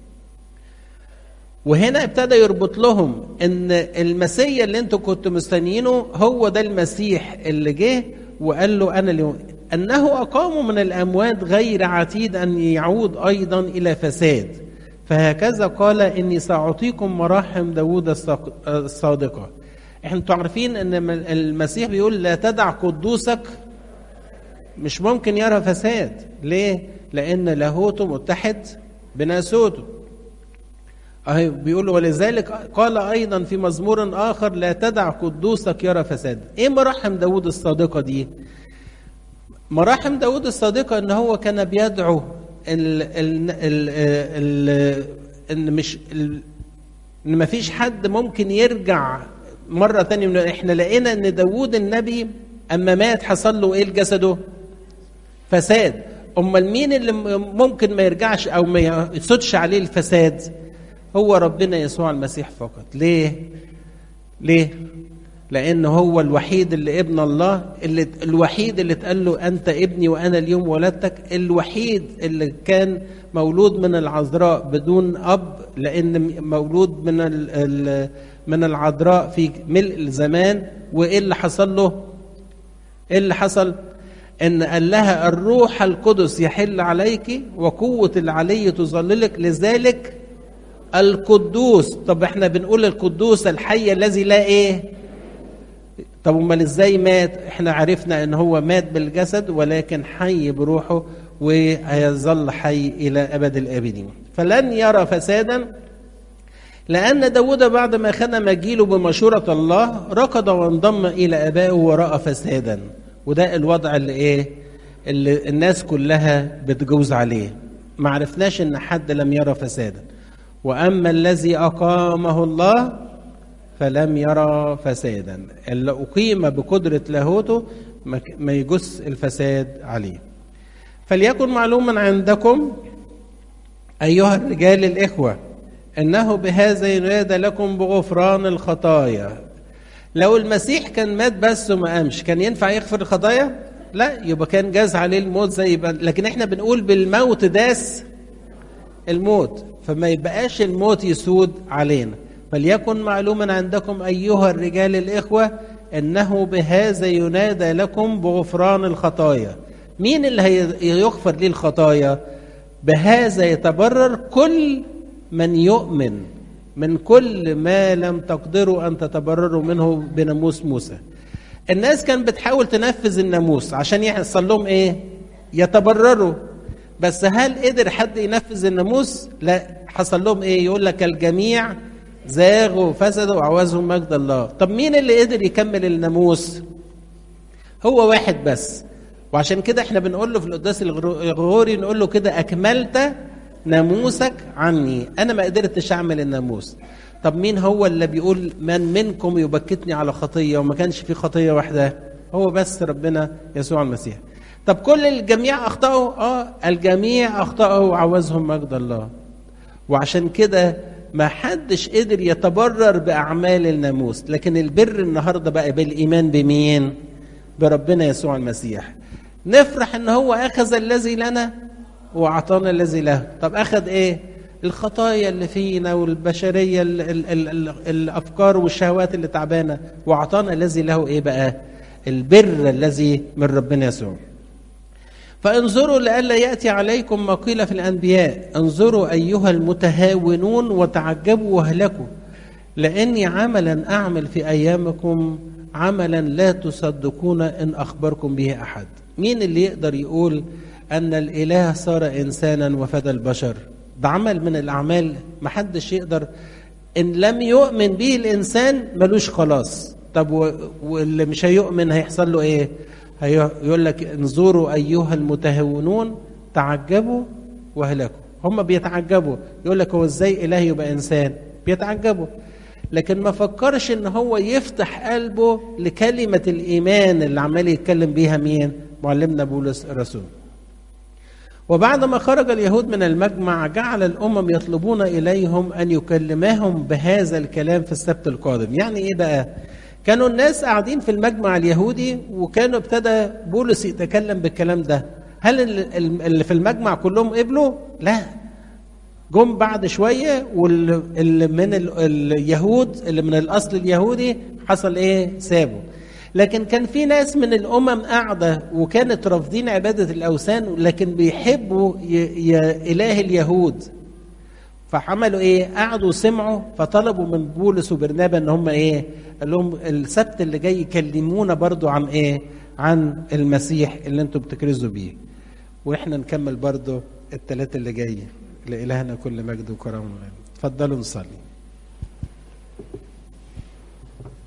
Speaker 1: وهنا ابتدى يربط لهم ان المسيا اللي انتوا كنتوا مستنيينه هو ده المسيح اللي جه وقال له انا اليوم انه اقام من الاموات غير عتيد ان يعود ايضا الى فساد فهكذا قال اني ساعطيكم مراحم داوود الصادقه احنا عارفين ان المسيح بيقول لا تدع قدوسك مش ممكن يرى فساد ليه لان لاهوته متحد بناسوته أهي بيقول ولذلك قال ايضا في مزمور اخر لا تدع قدوسك يرى فساد ايه مراحم داوود الصادقه دي مراحم داود الصادقة ان هو كان بيدعو ال ال ال ال ان مش ال ان ما فيش حد ممكن يرجع مرة تانية من احنا لقينا ان داود النبي اما مات حصل له ايه لجسده فساد امال مين اللي ممكن ما يرجعش او ما يسودش عليه الفساد هو ربنا يسوع المسيح فقط ليه ليه لأن هو الوحيد اللي ابن الله اللي الوحيد اللي اتقال له أنت ابني وأنا اليوم ولدتك الوحيد اللي كان مولود من العذراء بدون أب لأن مولود من من العذراء في ملء الزمان وإيه اللي حصل له؟ إيه اللي حصل؟ إن قال لها الروح القدس يحل عليك وقوة العلي تظللك لذلك القدوس طب احنا بنقول القدوس الحي الذي لا ايه طب امال ازاي مات احنا عرفنا ان هو مات بالجسد ولكن حي بروحه وهيظل حي الى ابد الابدين فلن يرى فسادا لأن داود بعد ما خدم جيله بمشورة الله ركض وانضم إلى أبائه ورأى فسادا وده الوضع اللي إيه اللي الناس كلها بتجوز عليه ما عرفناش إن حد لم يرى فسادا وأما الذي أقامه الله فلم يرى فسادا اللي أقيم بقدرة لاهوته ما يجس الفساد عليه فليكن معلوما عندكم أيها الرجال الإخوة انه بهذا ينادى لكم بغفران الخطايا لو المسيح كان مات بس وما قامش كان ينفع يغفر الخطايا لا يبقى كان جاز عليه الموت زي يبقى لكن احنا بنقول بالموت داس الموت فما يبقاش الموت يسود علينا فليكن معلوما عندكم ايها الرجال الاخوه انه بهذا ينادى لكم بغفران الخطايا مين اللي هيغفر ليه الخطايا بهذا يتبرر كل من يؤمن من كل ما لم تقدروا ان تتبرروا منه بناموس موسى الناس كانت بتحاول تنفذ الناموس عشان يحصل لهم ايه يتبرروا بس هل قدر حد ينفذ الناموس لا حصل لهم ايه يقول لك الجميع زاغوا وفسدوا وعوزهم مجد الله طب مين اللي قدر يكمل الناموس هو واحد بس وعشان كده احنا بنقول له في القداس الغوري نقول له كده اكملت ناموسك عني انا ما قدرتش اعمل الناموس طب مين هو اللي بيقول من منكم يبكتني على خطيه وما كانش في خطيه واحده هو بس ربنا يسوع المسيح طب كل الجميع اخطاوا اه الجميع اخطاوا وعوزهم مجد الله وعشان كده ما حدش قدر يتبرر باعمال الناموس لكن البر النهارده بقى بالايمان بمين بربنا يسوع المسيح نفرح ان هو اخذ الذي لنا واعطانا الذي له طب اخذ ايه الخطايا اللي فينا والبشريه ال ال ال ال الافكار والشهوات اللي تعبانه واعطانا الذي له ايه بقى البر الذي من ربنا يسوع فانظروا لئلا ياتي عليكم ما قيل في الانبياء انظروا ايها المتهاونون وتعجبوا واهلكوا لاني عملا اعمل في ايامكم عملا لا تصدقون ان اخبركم به احد مين اللي يقدر يقول ان الاله صار انسانا وفدى البشر ده عمل من الاعمال محدش يقدر ان لم يؤمن به الانسان ملوش خلاص طب واللي مش هيؤمن هيحصل له ايه هيقول لك انظروا ايها المتهونون تعجبوا واهلكوا هم بيتعجبوا يقول لك هو ازاي اله يبقى انسان بيتعجبوا لكن ما فكرش ان هو يفتح قلبه لكلمه الايمان اللي عمال يتكلم بيها مين معلمنا بولس الرسول وبعد ما خرج اليهود من المجمع جعل الامم يطلبون اليهم ان يكلماهم بهذا الكلام في السبت القادم يعني ايه بقى كانوا الناس قاعدين في المجمع اليهودي وكانوا ابتدى بولس يتكلم بالكلام ده هل اللي في المجمع كلهم قبلوا لا جم بعد شويه واللي من اليهود اللي من الاصل اليهودي حصل ايه سابوا لكن كان في ناس من الامم قاعده وكانت رافضين عباده الاوثان لكن بيحبوا يا اله اليهود فعملوا ايه قعدوا سمعوا فطلبوا من بولس وبرنابا ان هم ايه قال لهم السبت اللي جاي يكلمونا برضو عن ايه عن المسيح اللي انتم بتكرزوا بيه واحنا نكمل برضو الثلاثة اللي جاي لإلهنا كل مجد وكرم اتفضلوا نصلي